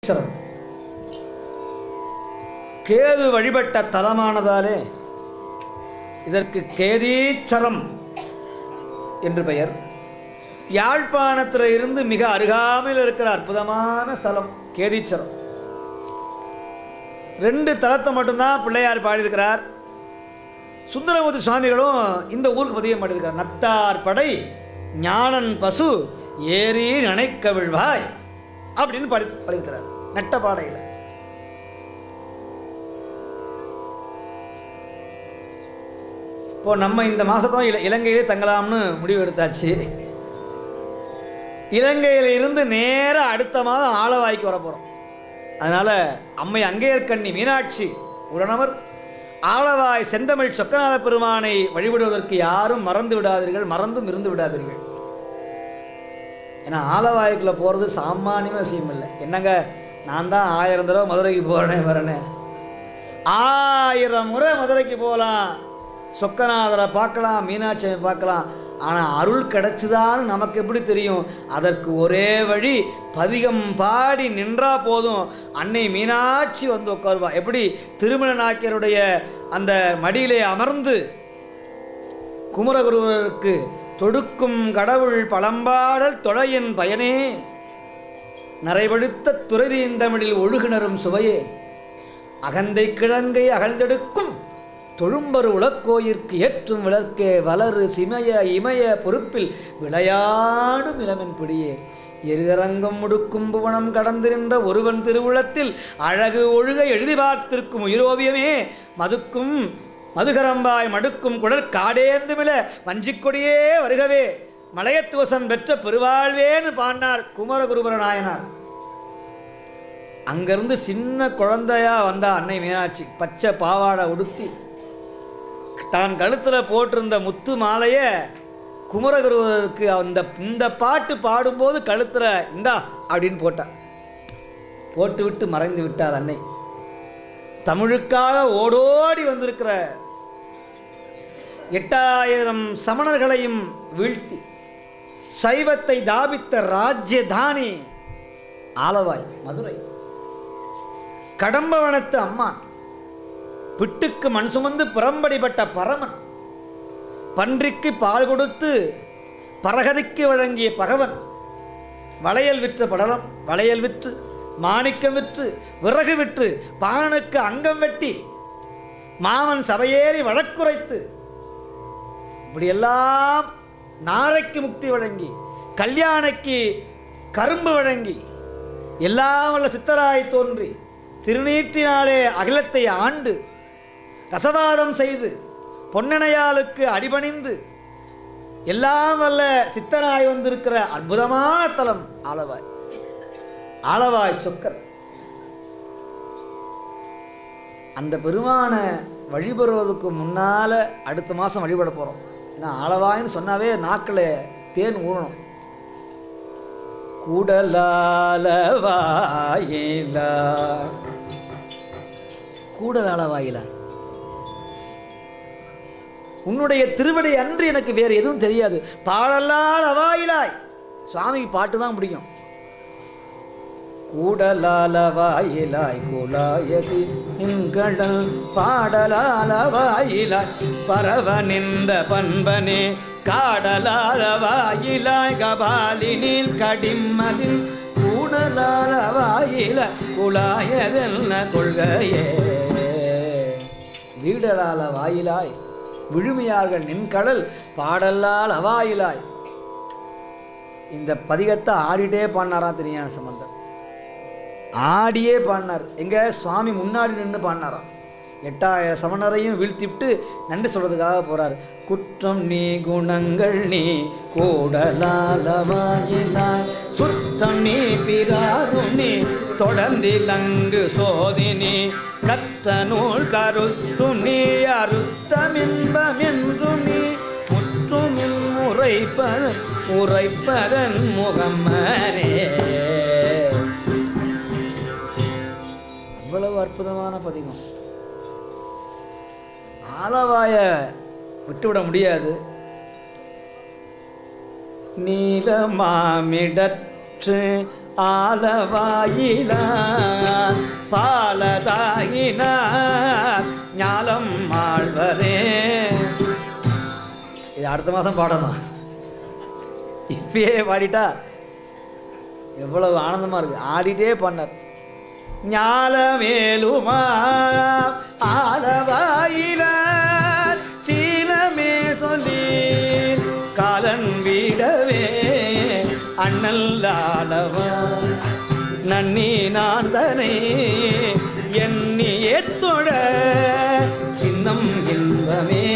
கேதீச்சரம் கேது வழிபட்ட தலமானதாலே இதற்கு கேதீச்சரம் என்று பெயர் யாழ்ப்பாணத்தில் இருந்து மிக அருகாமையில் இருக்கிற அற்புதமான ஸ்தலம் கேதீச்சரம் ரெண்டு தலத்தை மட்டும்தான் பிள்ளையார் பாடியிருக்கிறார் சுந்தரமூர்த்தி சுவாமிகளும் இந்த ஊருக்கு பதியம் பாடியிருக்கார் நத்தார் படை ஞானன் பசு ஏறி நினைக்க விழ்வாய் அப்படின்னு பாடி பாடியிருக்கிறார் நட்ட பாடையில் இப்போ நம்ம இந்த மாதத்தான் இல இலங்கையிலே தங்கலாம்னு முடிவு எடுத்தாச்சு இலங்கையில இருந்து நேராக அடுத்த மாதம் ஆலவாய்க்கு வர போகிறோம் அதனால் அம்மை அங்கேயர்கண்ணி மீனாட்சி உடனவர் ஆலவாய் செந்தமிழ் சொக்கநாத பெருமானை வழிபடுவதற்கு யாரும் மறந்து விடாதீர்கள் மறந்தும் இருந்து விடாதீர்கள் ஏன்னா ஆலவாய்க்குள்ளே போகிறது சாமானியமாக விஷயம் இல்லை என்னங்க நான் தான் ஆயிரம் தடவை மதுரைக்கு போகிறேனே வரேனே ஆயிரம் முறை மதுரைக்கு போகலாம் சொக்கநாதரை பார்க்கலாம் மீனாட்சியை பார்க்கலாம் ஆனால் அருள் கிடைச்சுதான்னு நமக்கு எப்படி தெரியும் அதற்கு ஒரே வழி பதிகம் பாடி நின்றா போதும் அன்னை மீனாட்சி வந்து உட்காருவா எப்படி திருமண நாயக்கருடைய அந்த மடியிலே அமர்ந்து குமரகுருவருக்கு தொடுக்கும் கடவுள் பழம்பாடல் தொழையின் பயனே நரைவழுத்த துறைதீந்தமிழில் ஒழுகுணரும் சுவையே அகந்தை கிழங்கை அகழ்ந்தெடுக்கும் தொழும்பரு உலக்கோயிற்கு ஏற்றும் விளர்க்கே வளரு சிமய இமய பொறுப்பில் விளையாடும் இளமென் பிடியே எரிதரங்கம் முடுக்கும் புவனம் கடந்து நின்ற ஒருவன் திருவுளத்தில் அழகு ஒழுக எழுதி பார்த்திருக்கும் உயிரோவியமே மதுக்கும் மதுகரம்பாய் மடுக்கும் குடல் காடேந்துமில வஞ்சிக்கொடியே வருகவே மலையத்துவசம் பெற்ற பெருவாழ்வேன்னு பாடினார் குமரகுருபர நாயனார் அங்கிருந்து சின்ன குழந்தையா வந்தா அன்னை மீனாட்சி பச்சை பாவாடை உடுத்தி தான் கழுத்தில் போட்டிருந்த முத்து மாலையை குமரகுருவருக்கு அந்த இந்த பாட்டு பாடும்போது கழுத்தில் இந்தா அப்படின்னு போட்டா போட்டு விட்டு மறைந்து விட்டார் அன்னை தமிழுக்காக ஓடோடி வந்திருக்கிற எட்டாயிரம் சமணர்களையும் வீழ்த்தி சைவத்தை தாபித்த ராஜ்யதானி ஆலவாய் மதுரை கடம்பவனத்து அம்மான் பிட்டுக்கு மண் சுமந்து புறம்படிப்பட்ட பரமன் பன்றிக்கு பால் கொடுத்து பரகதிக்கு வழங்கிய பகவன் வளையல் விற்ற படலம் வளையல் விற்று மாணிக்கம் விற்று விறகு விற்று பாகனுக்கு அங்கம் வெட்டி மாமன் சபையேறி வழக்குரைத்து இப்படியெல்லாம் நாரைக்கு முக்தி வழங்கி கல்யாணைக்கு கரும்பு வழங்கி எல்லாம் வல்ல சித்தராய் தோன்றி திருநீற்றினாலே அகிலத்தை ஆண்டு ரசவாதம் செய்து பொன்னணையாளுக்கு அடிபணிந்து எல்லாம் வல்ல சித்தராய் வந்திருக்கிற அற்புதமான தலம் ஆலவாய் ஆலவாய் சொக்கர் அந்த பெருமானை வழிபடுவதற்கு முன்னால் அடுத்த மாதம் வழிபட போகிறோம் ஏன்னா ஆலவாயின்னு சொன்னாவே நாக்கில் தேன் ஊறணும் கூடலாலவாயிலா கூடலாலவாயிலா உன்னுடைய திருவடி அன்று எனக்கு வேறு எதுவும் தெரியாது பாடலால் அவாயிலாய் சுவாமிக்கு பாட்டு தான் பிடிக்கும் கூடலாலவாயிலாய் குலாயசி நின்கடல் பாடலாலவாயிலாய் பரவ நின்ற பண்பனே காடலாலவாயிலாய் கபாலினில் கடிம்மதில் கூடலாலவாயில குலாயதென்ன கொள்கையே வீடலால வாயிலாய் விழுமையார்கள் நின்கடல் பாடலால் அவாயிலாய் இந்த பதிகத்தை ஆடிட்டே பாடினாரா திருஞான சம்பந்தர் ஆடியே பாடினார் எங்க சுவாமி முன்னாடி நின்று பாடினாராம் எட்டாயிரம் சமணரையும் வீழ்த்திவிட்டு நன்றி சொல்றதுக்காக போறார் குற்றம் நீ குணங்கள் நீ கூடலாலவாயினாய் சுற்றம் நீ பிராரும் நீ தொடர்ந்திலங்கு சோதினி கற்ற நூல் கருத்து நீ அறுத்தமின்பம் என்று நீ முற்றுமில் உரைப்பதன் உரைப்பதன் முகமரே அவ்வளவு அற்புதமான பதிகம் ஆலவாய விட்டுவிட முடியாது நீலமாமிடற்று ஆலவாயினார் பாலதாயினார் ஞாலம் ஆழ்வரே இது அடுத்த மாதம் பாடணும் இப்பயே பாடிட்டா எவ்வளவு ஆனந்தமாக இருக்கு ஆடிட்டே பண்ணார் ஞாலமேலுமா ஆலவாயினார் சீலமே சொல்லி காலன் வீடவே அண்ணல்லாலவா நன்னி நான் தனை எண்ணி ஏத்தொழ இன்னம் இன்பமே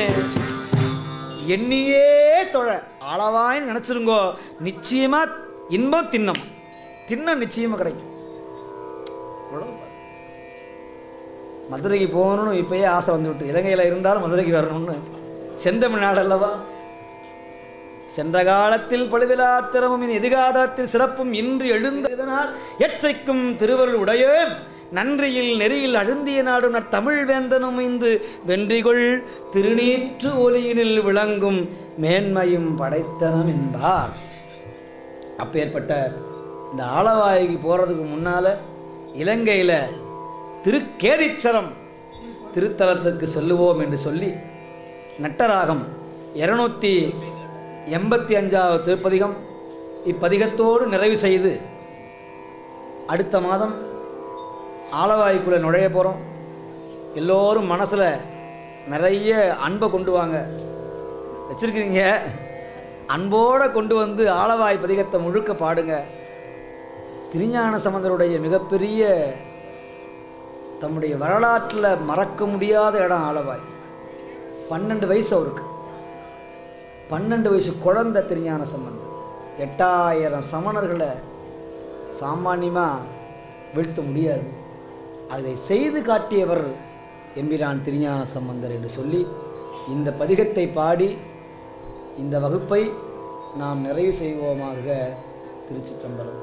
எண்ணியே தொழ அளவாயின்னு நினச்சிருங்கோ நிச்சயமா இன்பம் தின்னம் தின்னம் நிச்சயமாக கிடைக்கும் அவ்வளவு பாரு. மதுரைக்கு போகணும்னு இப்பயே ஆசை வந்துவிட்டு இலங்கையில் இருந்தாலும் மதுரைக்கு வரணும்னு செந்தமிழ்நாடு அல்லவா சென்ற காலத்தில் பழுதிலா திறமும் இனி எதிர்காலத்தில் சிறப்பும் இன்று எழுந்த இதனால் எற்றைக்கும் திருவருள் உடையோம் நன்றியில் நெறியில் அழுந்திய நாடும் தமிழ் வேந்தனும் இந்து வென்றிகொள் திருநீற்று ஒளியினில் விளங்கும் மேன்மையும் படைத்தனம் என்பார் அப்பேற்பட்ட இந்த ஆலவாய்க்கு போகிறதுக்கு முன்னால் இலங்கையில் திருக்கேதீச்சரம் திருத்தலத்துக்கு செல்லுவோம் என்று சொல்லி நட்டராகம் இருநூத்தி எண்பத்தி அஞ்சாவது திருப்பதிகம் இப்பதிகத்தோடு நிறைவு செய்து அடுத்த மாதம் ஆலவாய்க்குள்ளே நுழைய போகிறோம் எல்லோரும் மனசில் நிறைய அன்பை கொண்டு வாங்க வச்சுருக்கிறீங்க அன்போடு கொண்டு வந்து ஆலவாய் பதிகத்தை முழுக்க பாடுங்க திருஞான சம்பந்தருடைய மிகப்பெரிய தம்முடைய வரலாற்றில் மறக்க முடியாத இடம் ஆலவாய் பன்னெண்டு வயசு அவருக்கு பன்னெண்டு வயசு குழந்தை திருஞான சம்பந்தர் எட்டாயிரம் சமணர்களை சாமானியமாக வீழ்த்த முடியாது அதை செய்து காட்டியவர் எம்பிரான் திருஞான சம்பந்தர் என்று சொல்லி இந்த பதிகத்தை பாடி இந்த வகுப்பை நாம் நிறைவு செய்வோமாக திருச்சிற்றம்பலம்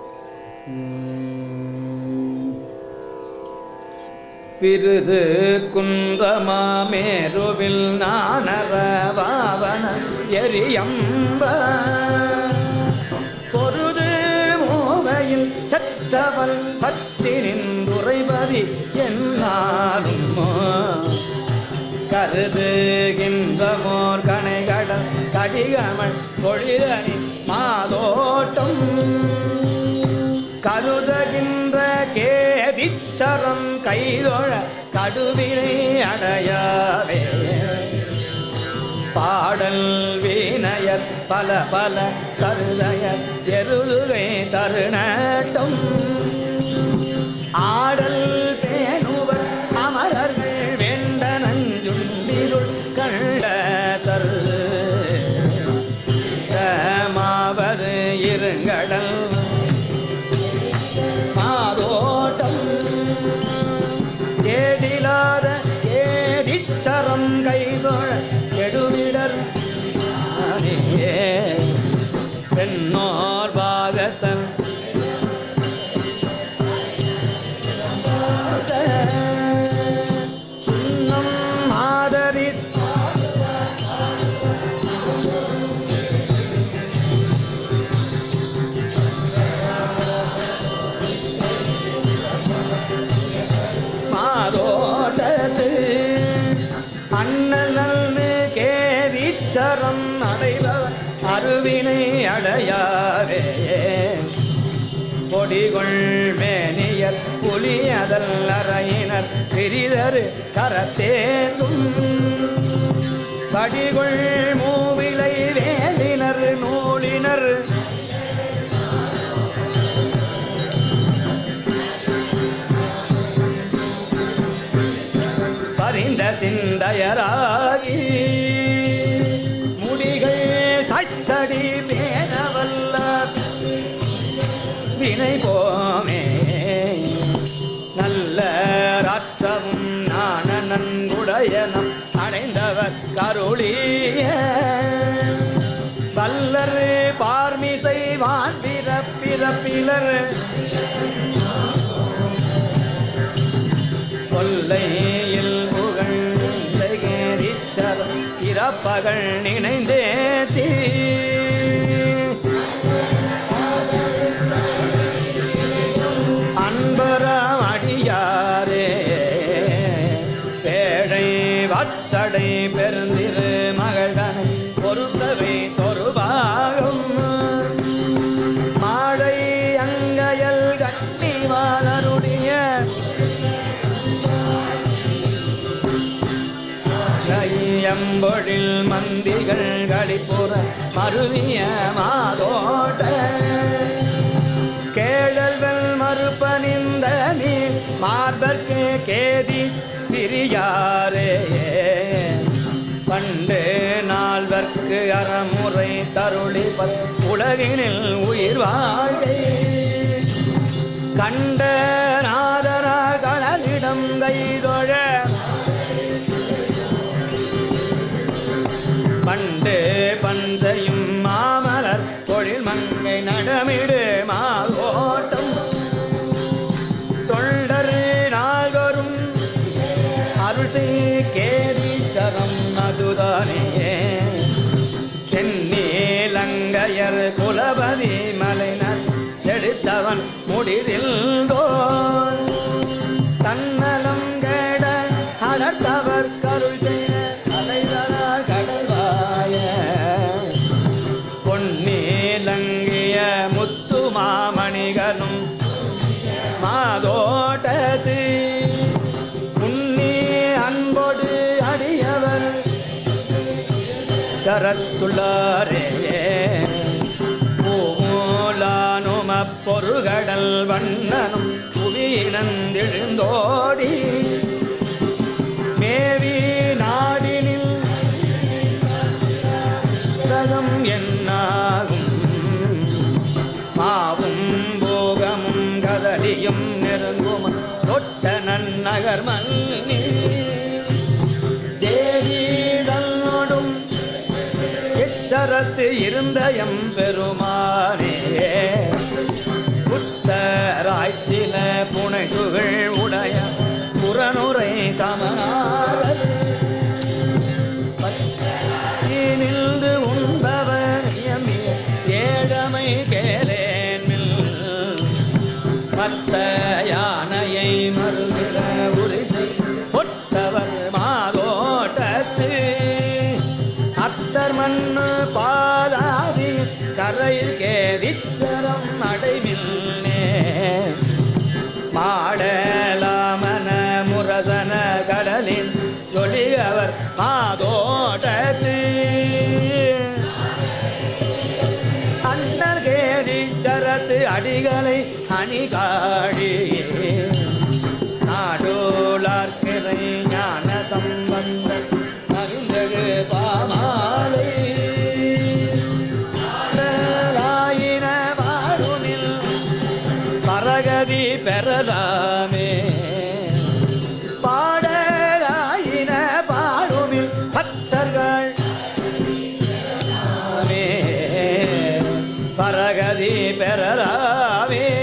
உம். பிருது குன்றமாமேருவில் நானர பாவன எரியம்ப பொருது மூவையில் செத்தவன் பத்தி நின்றுரைபதி என்னாலும் கருதுகின்றமோர் கனைகடல் கடிகமள் பொழிலனி மாதோட்டம் கருதகின்ற கேதிச்சரம் கைதொழ கடுவினை அடையாவே பாடல் வீணையர் பல பல சருதயர் எருதுகை தருணட்டும் ஆடல் பேணுவர் அமரர்கள் வேண்ட நஞ்சுண்டிருள் கண்ட தரு மாவது இருங்கடல் மாதோட்டம் கேடிலாத கேடிச்சரம் கைதொழ கெடுவிடர் அணியே பெண்ணோர் பாகத்தன் சுண்ணம் ஆதரி மாதோட்டத்து அண்ணல் கேரிச்சரம் அடைபவர் அருவினை அடையாவே பொடிகொள் மேனியர் புலியதல் அறையினர் பிரிதரு கரத்தேந்தும் படிகொள் மூவிலை வேலினர் நூலினர் பரிந்த சிந்தையராகி முடிகள் சத்தடி பேணவல்ல வினை போமே நல்ல ராற்றமும் நாண நன்குடையனம் அடைந்தவர் கருளிய வல்லர் பார்மிசை வான்பிற பிறப்பிலர் கொல்லையில் புகழ்ந்தேரிச்சர் இறப்பகள் நினைந்தே தீ நடை பெருந்திரு மகள்தனை பொறுத்தவை தொருபாகும் மாடை அங்கையல் கண்ணிவாளருடைய கையம்பொழில் மந்திகள் களிப்புற மருவிய மாதோட்ட கேழல்கள் மறுப்பனிந்த நீ மார்பர்க்கு கேதி பிரியாரே பண்டு நால்வர்க்கு அறமுறை தருளி பல் உலகினில் உயிர் வாழே கண்ட நாதரா கடலிடம் கைதொழ பண்டு பஞ்சையும் மாமலர் தொழில் மங்கை நடமிடு மாகோட்டம் தொண்டர் நால்வரும் அருள் செய் கேதீச்சரம் அதுதானே சென்னீலங்கையர் குலபதி மலைனர் எடுத்தவன் முடிதில்தோன் தன்னலம் கேட அடர்த்தவர் கருள் செய்த அலைவரார் கடல்வாய பொன்னீலங்கிய முத்து மாமணிகளும் மாதோட்டத்து உன்னி அன்போடு அடியவர் சரத்துள்ளாரே பூமூலானும பொருகடல் வண்ணனும் புவியினந்தெழுந்தோடி மேவி நாடினில் ரகம் என்னாகும் மாவும் போகமும் கதலியும் நெருங்கும் தொட்ட நன்னகர் மன்னி தேவி தன்னோடும் எச்சரத்து இருந்த எம் பெருமானே புத்தராய்ச்சில புனைகுகள் உடைய புறனுரை சமனாரர் நின்று உண்பவர் எம்மிய ஏழமை கேளேன்மில் மத்த யானையை மறுகிற உரிசை பொட்டவர் மாதோட்டத்து அத்தர் மண்ணு பாலாதி கரையில் கேதிச்சரம் அடைவில்லே மாடலாமன முரசன கடலில் ஜொலியவர் மாதோட்டத்து அண்ணர் கேதீச்சரத்து அடிகளை அணிகாடி நாடோலார்கிறை ஞான சம்பந்த மகிழ்ந்தழு பாமாலை ஆடலாயின வாழுமில் பரகதி பெறலாமே பாடலாயின பாடுமில் பக்தர்கள் ஆமே. பரகதி பெறலாமே